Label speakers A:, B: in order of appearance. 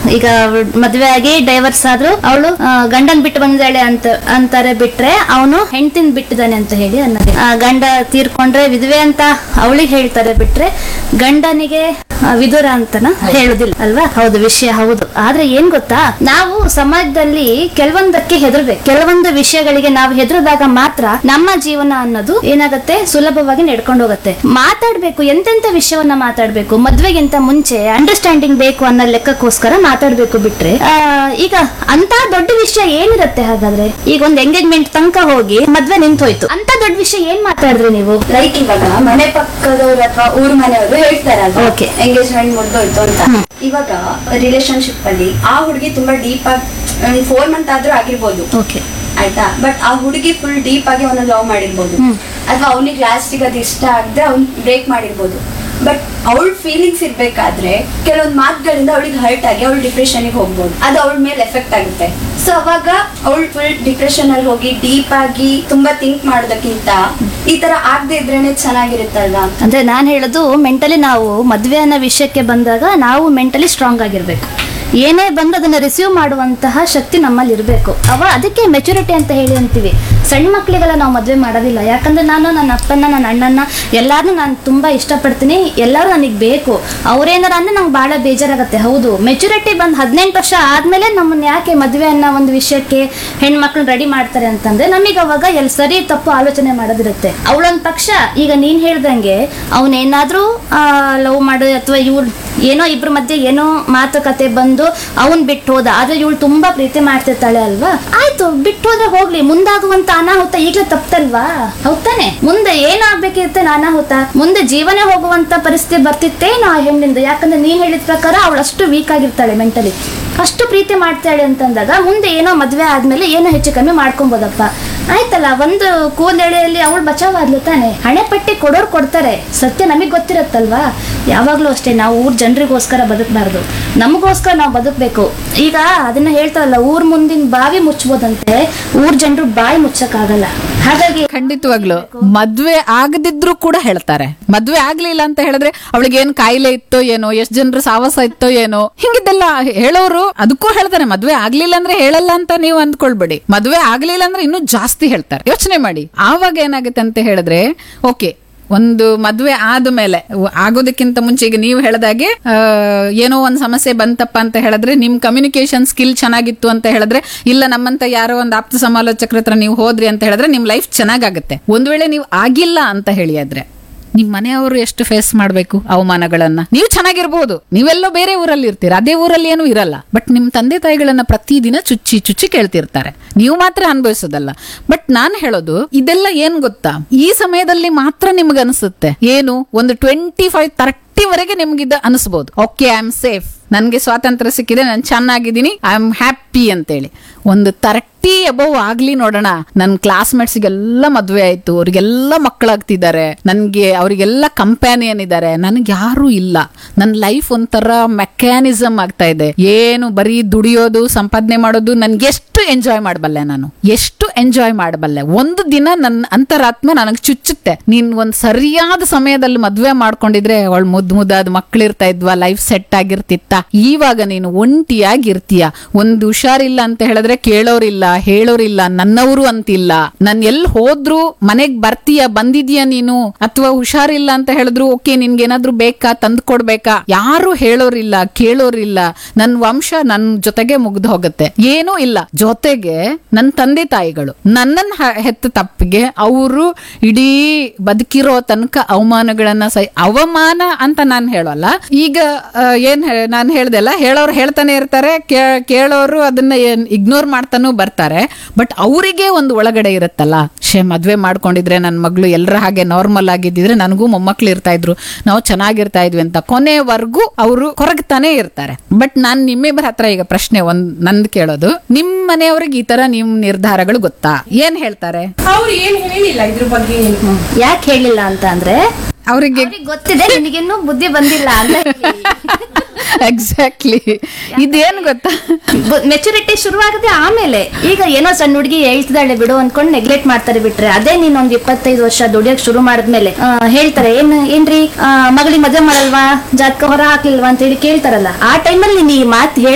A: ಈಗ ಮದ್ವೆ ಆಗಿ ಡೈವರ್ಸ್ ಆದ್ರು ಅವಳು ಗಂಡನ್ ಬಿಟ್ಟು ಬಂದಾಳೆ ಅಂತ ಅಂತಾರೆ ಬಿಟ್ರೆ ಅವನು ಹೆಂಡತಿನ ಬಿಟ್ಟಿದ್ದಾನೆ ಅಂತ ಹೇಳಿ ಅನ್ನೋದು ಆ, ಗಂಡ ತೀರ್ಕೊಂಡ್ರೆ ವಿಧವೆ ಅಂತ ಅವಳಿಗೆ ಹೇಳ್ತಾರೆ ಬಿಟ್ರೆ ಗಂಡನಿಗೆ ಆ, ವಿದುರ ಅಂತನ ಹೇಳುದಿಲ್ಲ ಅಲ್ವಾ ಹೌದು ವಿಷಯ ಹೌದು ಆದ್ರೆ ಏನ್ ಗೊತ್ತಾ ನಾವು ಸಮಾಜದಲ್ಲಿ ಕೆಲವೊಂದಕ್ಕೆ ಹೆದರ್ಬೇಕು ಕೆಲವೊಂದು ವಿಷಯಗಳಿಗೆ ನಾವು ಹೆದರಿದಾಗ ಮಾತ್ರ ನಮ್ಮ ಜೀವನ ಅನ್ನೋದು ಏನಾಗತ್ತೆ ಸುಲಭವಾಗಿ ನಡ್ಕೊಂಡು ಹೋಗುತ್ತೆ ಮಾತಾಡ್ಬೇಕು ಎಂತೆಂತ ವಿಷಯವನ್ನ ಮಾತಾಡ್ಬೇಕು ಮದ್ವೆಗಿಂತ ಮುಂಚೆ ಅಂಡರ್ಸ್ಟ್ಯಾಂಡಿಂಗ್ ಬೇಕು ಅನ್ನೋ ಲೆಕ್ಕಕ್ಕೋಸ್ಕರ ಮಾತಾಡ್ಬೇಕು ಬಿಟ್ರೆ ಆ, ಈಗ ಅಂತ ದೊಡ್ಡ ವಿಷಯ ಏನಿರುತ್ತೆ ಹಾಗಾದ್ರೆ ಈಗ ಒಂದ್ ಎಂಗೇಜ್ಮೆಂಟ್ ತನಕ ಹೋಗಿ ಮದ್ವೆ ನಿಂತೋಯ್ತು ಅಂತ ದೊಡ್ಡ ವಿಷಯ ಏನ್ ಮಾತಾಡಿದ್ರಿ ನೀವು
B: ಲೈಕ್ ಇವಾಗ ಮನೆ ಪಕ್ಕದವ್ರು ಅಥವಾ ಊರ್ ಮನೆಯವರು ಹೇಳ್ತಾರಲ್ವಾ
A: Okay.
B: ಎಂಗೇಜ್ಮೆಂಟ್ ಮುಗ್ದೋಯ್ತು ಅಂತ ಇವಾಗ ರಿಲೇಶನ್ಶಿಪ್ ಅಲ್ಲಿ ಆ ಹುಡುಗಿ ತುಂಬಾ ಡೀಪ್ ಆಗಿ ಫೋರ್ ಮಂತ್ ಆದ್ರೂ ಆಗಿರ್ಬೋದು
A: ಓಕೆ
B: ಆಯ್ತಾ ಬಟ್ ಆ ಹುಡುಗಿ ಫುಲ್ ಡೀಪ್ ಆಗಿ ಅವನ ಲವ್ ಮಾಡಿರ್ಬೋದು ಅಥವಾ ಅವನಿಗೆ ಲಾಸ್ಟಿಗೆ ಅದು ಇಷ್ಟ ಆಗದೆ ಅವ್ನ್ ಬ್ರೇಕ್ ಮಾಡಿರ್ಬೋದು ಬಟ್ ಅವಳ ಫೀಲಿಂಗ್ಸ್ ಇರ್ಬೇಕಾದ್ರೆ ಕೆಲವೊಂದು ಮಾತುಗಳಿಂದ ಅವಳಿಗೆ ಹರ್ಟ್ ಆಗಿ ಅವಳು ಡಿಪ್ರೆಷನ್ಗೆ ಹೋಗ್ಬೋದು ಅದು ಅವಳ ಮೇಲೆ ಎಫೆಕ್ಟ್ ಆಗುತ್ತೆ ಸೊ ಅವಾಗ ಅವಳು ಫುಲ್ ಡಿಪ್ರೆಷನ್ ಅಲ್ಲಿ ಹೋಗಿ ಡೀಪ್ ಆಗಿ ತುಂಬಾ ಥಿಂಕ್ ಮಾಡೋದಕ್ಕಿಂತ ಈ ತರ ಆಗದೆ ಇದ್ರೇನೆ ಚೆನ್ನಾಗಿರುತ್ತಲ್ವಾ
A: ಅಂದ್ರೆ ನಾನ್ ಹೇಳೋದು ಮೆಂಟಲಿ ನಾವು ಮದ್ವೆ ಅನ್ನೋ ವಿಷಯಕ್ಕೆ ಬಂದಾಗ ನಾವು ಮೆಂಟಲಿ ಸ್ಟ್ರಾಂಗ್ ಆಗಿರ್ಬೇಕು ಏನೇ ಬಂದು ಅದನ್ನ ರಿಸೀವ್ ಮಾಡುವಂತಹ ಶಕ್ತಿ ನಮ್ಮಲ್ಲಿ ಇರಬೇಕು ಅವ ಅದಕ್ಕೆ ಮೆಚುರಿಟಿ ಅಂತ ಹೇಳಿ ಅಂತೀವಿ ಸಣ್ಣ ಮಕ್ಕಳಿಗೆಲ್ಲ ನಾವು ಮದ್ವೆ ಮಾಡೋದಿಲ್ಲ ಯಾಕಂದ್ರೆ ನಾನು ನನ್ನ ಅಪ್ಪನ ನನ್ನ ಅಣ್ಣನ ಎಲ್ಲಾರನ್ನೂ ನಾನು ತುಂಬಾ ಇಷ್ಟಪಡ್ತೀನಿ ಎಲ್ಲರೂ ನನಗೆ ಬೇಕು ಅವ್ರೇನಾರ ಅಂದ್ರೆ ನಂಗೆ ಬಹಳ ಬೇಜಾರಾಗತ್ತೆ ಹೌದು ಮೆಚುರಿಟಿ ಬಂದು ಹದಿನೆಂಟು ವರ್ಷ ಆದ್ಮೇಲೆ ನಮ್ಮನ್ನ ಯಾಕೆ ಮದ್ವೆ ಅನ್ನೋ ಒಂದು ವಿಷಯಕ್ಕೆ ಹೆಣ್ಮಕ್ಳು ರೆಡಿ ಮಾಡ್ತಾರೆ ಅಂತಂದ್ರೆ ನಮಗೆ ಅವಾಗ ಎಲ್ಲಿ ಸರಿ ತಪ್ಪು ಆಲೋಚನೆ ಮಾಡೋದಿರುತ್ತೆ ಅವಳೊಂದ್ ಪಕ್ಷ ಈಗ ನೀನ್ ಹೇಳ್ದಂಗೆ ಅವನೇನಾದ್ರೂ ಲವ್ ಮಾಡು ಅಥವಾ ಇವ್ರು ಏನೋ ಇಬ್ರ ಮಧ್ಯೆ ಏನೋ ಮಾತುಕತೆ ಬಂದು ಅವನ್ ಬಿಟ್ಟು ಹೋದ ಆದ್ರೆ ಇವಳು ತುಂಬಾ ಪ್ರೀತಿ ಮಾಡ್ತಿರ್ತಾಳೆ ಅಲ್ವಾ ಆಯ್ತು ಬಿಟ್ಟು ಹೋದ್ರೆ ಹೋಗ್ಲಿ ಮುಂದಾಗುವಂತ ಅನಾಹುತ ಈಗಲೇ ತಪ್ಪಲ್ವಾ ಹೌದಾನೆ ಮುಂದೆ ಏನಾಗ್ಬೇಕಿರುತ್ತೆ ಅನಾಹುತ ಮುಂದೆ ಜೀವನ ಹೋಗುವಂತ ಪರಿಸ್ಥಿತಿ ಬರ್ತಿತ್ತೇನೋ ಆ ಹೆಣ್ಣಿಂದ ಯಾಕಂದ್ರೆ ನೀನ್ ಹೇಳಿದ ಪ್ರಕಾರ ಅವಳು ಅಷ್ಟು ವೀಕ್ ಆಗಿರ್ತಾಳೆ ಮೆಂಟಲಿ ಅಷ್ಟು ಪ್ರೀತಿ ಮಾಡ್ತಾಳೆ ಅಂತಂದಾಗ ಮುಂದೆ ಏನೋ ಮದ್ವೆ ಆದ್ಮೇಲೆ ಏನೋ ಹೆಚ್ಚು ಕಮ್ಮಿ ಮಾಡ್ಕೊಬೋದಪ್ಪ ಆಯ್ತಲ್ಲ ಒಂದು ಕೂದಲೆಳೆಯಲ್ಲಿ ಅವಳು ಬಚಾವಾದ್ಲು ತಾನೆ ಹಣೆ ಪಟ್ಟಿ ಕೊಡೋರು ಕೊಡ್ತಾರೆ ಸತ್ಯ ನಮಗೆ ಗೊತ್ತಿರತ್ತಲ್ವಾ ಯಾವಾಗ್ಲೂ ಅಷ್ಟೇ ನಾವು ಊರ್ ಜನರಿಗೋಸ್ಕರ ಬದುಕಬಾರ್ದು ನಮಗೋಸ್ಕರ ನಾವು ಬದುಕಬೇಕು ಈಗ ಅದನ್ನ ಹೇಳ್ತಾರಲ್ಲ ಊರ್ ಮುಂದಿನ ಬಾವಿ ಮುಚ್ಚಬೋದಂತೆ ಊರ್ ಜನರು ಬಾಯಿ ಮುಚ್ಚಕ್ಕಾಗಲ್ಲ ಹಾಗಾಗಿ
C: ಖಂಡಿತವಾಗ್ಲು ಮದ್ವೆ ಆಗದಿದ್ರು ಕೂಡ ಹೇಳ್ತಾರೆ ಮದ್ವೆ ಆಗ್ಲಿಲ್ಲ ಅಂತ ಹೇಳಿದ್ರೆ ಅವಳಿಗೆ ಏನ್ ಕಾಯಿಲೆ ಇತ್ತೋ ಏನೋ ಎಷ್ಟ್ ಜನರು ಸಾವಾಸ ಇತ್ತೋ ಏನೋ ಹಿಂಗಿದ್ದೆಲ್ಲ ಹೇಳೋರು ಅದಕ್ಕೂ ಹೇಳ್ತಾರೆ ಮದ್ವೆ ಆಗ್ಲಿಲ್ಲ ಅಂದ್ರೆ ಹೇಳಲ್ಲ ಅಂತ ನೀವು ಅಂದ್ಕೊಳ್ಬೇಡಿ ಮದ್ವೆ ಆಗ್ಲಿಲ್ಲ ಅಂದ್ರೆ ಇನ್ನೂ ಜಾಸ್ತಿ ಹೇಳ್ತಾರೆ ಯೋಚನೆ ಮಾಡಿ ಆವಾಗ ಏನಾಗುತ್ತೆ ಅಂತ ಹೇಳಿದ್ರೆ ಓಕೆ ಒಂದು ಮದ್ವೆ ಆದ್ಮೇಲೆ ವ- ಆಗೋದಕ್ಕಿಂತ ಮುಂಚೆ ಈಗ ನೀವು ಹೇಳ್ದಾಗೆ ಆ, ಏನೋ ಒಂದ್ ಸಮಸ್ಯೆ ಬಂತಪ್ಪ ಅಂತ ಹೇಳಿದ್ರೆ ನಿಮ್ ಕಮ್ಯುನಿಕೇಶನ್ ಸ್ಕಿಲ್ ಚೆನ್ನಾಗಿತ್ತು ಅಂತ ಹೇಳಿದ್ರೆ ಇಲ್ಲ ನಮ್ಮಂತ ಯಾರೋ ಒಂದು ಆಪ್ತ ಸಮಾಲೋಚಕರ ಹತ್ರ ನೀವು ಹೋದ್ರಿ ಅಂತ ಹೇಳಿದ್ರೆ ನಿಮ್ ಲೈಫ್ ಚೆನ್ನಾಗಾಗುತ್ತೆ ಒಂದ್ ವೇಳೆ ನೀವು ಆಗಿಲ್ಲ ಅಂತ ಹೇಳಿ ಆದ್ರೆ ನಿಮ್ ಮನೆಯವರು ಎಷ್ಟು ಫೇಸ್ ಮಾಡ್ಬೇಕು ಅವಮಾನಗಳನ್ನ ನೀವು ಚೆನ್ನಾಗಿರ್ಬೋದು ನೀವೆಲ್ಲೋ ಬೇರೆ ಊರಲ್ಲಿ ಇರ್ತೀರ ಅದೇ ಊರಲ್ಲಿ ಏನು ಇರಲ್ಲ ಬಟ್ ನಿಮ್ ತಂದೆ ತಾಯಿಗಳನ್ನ ಪ್ರತಿದಿನ ಚುಚ್ಚಿ ಚುಚ್ಚಿ ಕೇಳ್ತಿರ್ತಾರೆ ನೀವು ಮಾತ್ರ ಅನುಭವಿಸೋದಲ್ಲ ಬಟ್ ನಾನ್ ಹೇಳೋದು ಇದೆಲ್ಲ ಏನ್ ಗೊತ್ತಾ ಈ ಸಮಯದಲ್ಲಿ ಮಾತ್ರ ನಿಮ್ಗೆ ಅನಿಸುತ್ತೆ ಏನು ಒಂದು ಟ್ವೆಂಟಿ ಫೈವ್ ತರ್ಟಿ ವರೆಗೆ ನಿಮ್ಗಿದ ಅನಿಸ್ಬೋದು ಓಕೆ ಐ ಆಮ್ ಸೇಫ್ ನನ್ಗೆ ಸ್ವಾತಂತ್ರ್ಯ ಸಿಕ್ಕಿದೆ ನಾನು ಚೆನ್ನಾಗಿದ್ದೀನಿ ಐ ಆಮ್ ಹ್ಯಾಪಿ ಅಂತೇಳಿ ಒಂದು ತರ್ಟಿ ಅಬೌವ್ ಆಗ್ಲಿ ನೋಡೋಣ ನನ್ನ ಕ್ಲಾಸ್ಮೇಟ್ಸ್ಗೆಲ್ಲ ಮದ್ವೆ ಆಯ್ತು ಅವ್ರಿಗೆಲ್ಲ ಮಕ್ಕಳಾಗ್ತಿದ್ದಾರೆ ನನ್ಗೆ ಅವರಿಗೆಲ್ಲ ಕಂಪ್ಯಾನಿಯನ್ ಇದ್ದಾರೆ ನನ್ಗೆ ಯಾರು ಇಲ್ಲ ನನ್ನ ಲೈಫ್ ಒಂಥರ ಮೆಕ್ಯಾನಿಸಮ್ ಆಗ್ತಾ ಇದೆ ಏನು ಬರೀ ದುಡಿಯೋದು ಸಂಪಾದನೆ ಮಾಡೋದು ನನ್ಗೆ ಎಷ್ಟು ಎಂಜಾಯ್ ಮಾಡಬಲ್ಲೆ ನಾನು ಎಷ್ಟು ಎಂಜಾಯ್ ಮಾಡಬಲ್ಲೆ ಒಂದು ದಿನ ನನ್ನ ಅಂತರಾತ್ಮ ನನಗೆ ಚುಚ್ಚುತ್ತೆ ನೀನ್ ಒಂದ್ ಸರಿಯಾದ ಸಮಯದಲ್ಲಿ ಮದ್ವೆ ಮಾಡ್ಕೊಂಡಿದ್ರೆ ಅವಳು ಮುದ್ದು ಮುದ್ದಾದ ಮಕ್ಳಿರ್ತಾ ಇದ್ವಾ ಲೈಫ್ ಸೆಟ್ ಆಗಿರ್ತಿತ್ತ ಇವಾಗ ನೀನು ಒಂಟಿಯಾಗಿರ್ತೀಯ ಒಂದು ಹುಷಾರಿಲ್ಲ ಅಂತ ಹೇಳಿದ್ರೆ ಕೇಳೋರಿಲ್ಲ ಹೇಳೋರಿಲ್ಲ ನನ್ನವರು ಅಂತಿಲ್ಲ ನನ್ ಎಲ್ಲಿ ಹೋದ್ರು ಮನೆಗ್ ಬರ್ತೀಯ ಬಂದಿದ್ಯಾ ನೀನು ಅಥವಾ ಹುಷಾರಿಲ್ಲ ಅಂತ ಹೇಳಿದ್ರು ಓಕೆ ನಿನ್ಗೇನಾದ್ರೂ ಬೇಕಾ ತಂದು ಕೊಡ್ಬೇಕಾ ಯಾರು ಹೇಳೋರಿಲ್ಲ ಕೇಳೋರಿಲ್ಲ ನನ್ ವಂಶ ನನ್ ಜೊತೆಗೆ ಮುಗ್ದು ಹೋಗುತ್ತೆ ಏನೂ ಇಲ್ಲ ಜೊತೆಗೆ ನನ್ ತಂದೆ ತಾಯಿಗಳು ನನ್ನನ್ ಹ- ಹೆತ್ತ ತಪ್ಪಿಗೆ ಅವರು ಇಡೀ ಬದುಕಿರೋ ತನಕ ಅವಮಾನಗಳನ್ನ ಸೈ ಅವಮಾನ ಅಂತ ನಾನು ಹೇಳಲ್ಲ ಈಗ ಆ, ಏನ್ ನಾನು ಹೇಳ್ದೆಲ್ಲ ಹೇಳೋರು ಹೇಳ್ತಾನೆ ಇರ್ತಾರೆ ಕೇ- ಕೇಳೋರು ಅದನ್ನ ಇಗ್ನೋರ್ ಮಾಡ್ತಾನೂ ಬರ್ತಾರೆ ಬಟ್ ಅವರಿಗೆ ಒಂದು ಒಳಗಡೆ ಇರುತ್ತಲ್ಲ ಶೇ ಮದ್ವೆ ಮಾಡ್ಕೊಂಡಿದ್ರೆ ನನ್ನ ಮಗಳು ಎಲ್ಲರ ಹಾಗೆ ನಾರ್ಮಲ್ ಆಗಿದ್ದಿದ್ರೆ ನನಗೂ ಮೊಮ್ಮಕ್ಳು ಇರ್ತಾ ಇದ್ರು ನಾವು ಚೆನ್ನಾಗಿರ್ತಾ ಇದ್ವಿ ಅಂತ ಕೊನೆವರೆಗೂ ಅವರು ಕೊರಗ್ತಾನೆ ಇರ್ತಾರೆ ಬಟ್ ನಾನ್ ನಿಮ್ಮಿಬ್ಬರ ಹತ್ರ ಈಗ ಪ್ರಶ್ನೆ ಒಂದ್ ನಂದ್ ಕೇಳೋದು ನಿಮ್ ಮನೆಯವ್ರಿಗೆ ಈ ತರ ನಿಮ್ ನಿರ್ಧಾರಗಳು ಗೊತ್ತಾ ಏನ್ ಹೇಳ್ತಾರೆ
D: ಅವ್ರು ಏನ್ ಹೇಳಿಲ್ಲ ಇದ್ರ ಬಗ್ಗೆ ಏನು
A: ಯಾಕೆ ಹೇಳಿಲ್ಲ ಅಂತ ಅಂದ್ರೆ
C: ಅವರಿಗೆ
A: ಅವ್ರಿಗೆ ಗೊತ್ತಿದೆ ನಿನಗಿನ್ನೂ ಬುದ್ಧಿ ಬಂದಿಲ್ಲ ಅಂತ
C: ಎಕ್ಸಾಕ್ಟ್ಲಿ ಇದೇನ್ ಗೊತ್ತಾ
A: ಮೆಚುರಿಟಿ ಶುರುವಾಗದೆ ಆಮೇಲೆ ಈಗ ಏನೋ ಸಣ್ಣ ಹುಡುಗಿ ಹೇಳ್ತಿದ್ದಾಳೆ ಬಿಡು ಅನ್ಕೊಂಡು ನೆಗ್ಲೆಕ್ಟ್ ಮಾಡ್ತಾರೆ ಬಿಟ್ರೆ ಅದೇ ನೀನ್ ಒಂದ್ ಇಪ್ಪತ್ತೈದು ವರ್ಷ ದುಡಿಯಕ್ ಶುರು ಮಾಡಿದ್ಮೇಲೆ ಆ, ಹೇಳ್ತಾರೆ ಏನ್ ಏನ್ರಿ ಮಗಳಿಗೆ ಮದುವೆ ಮಾಡಲ್ವಾ ಜಾತಕ ಹೊರ ಹಾಕ್ಲಿಲ್ವಾ ಅಂತ ಹೇಳಿ ಕೇಳ್ತಾರಲ್ಲ ಆ ಟೈಮಲ್ಲಿ ನೀನ್ ಈ ಮಾತು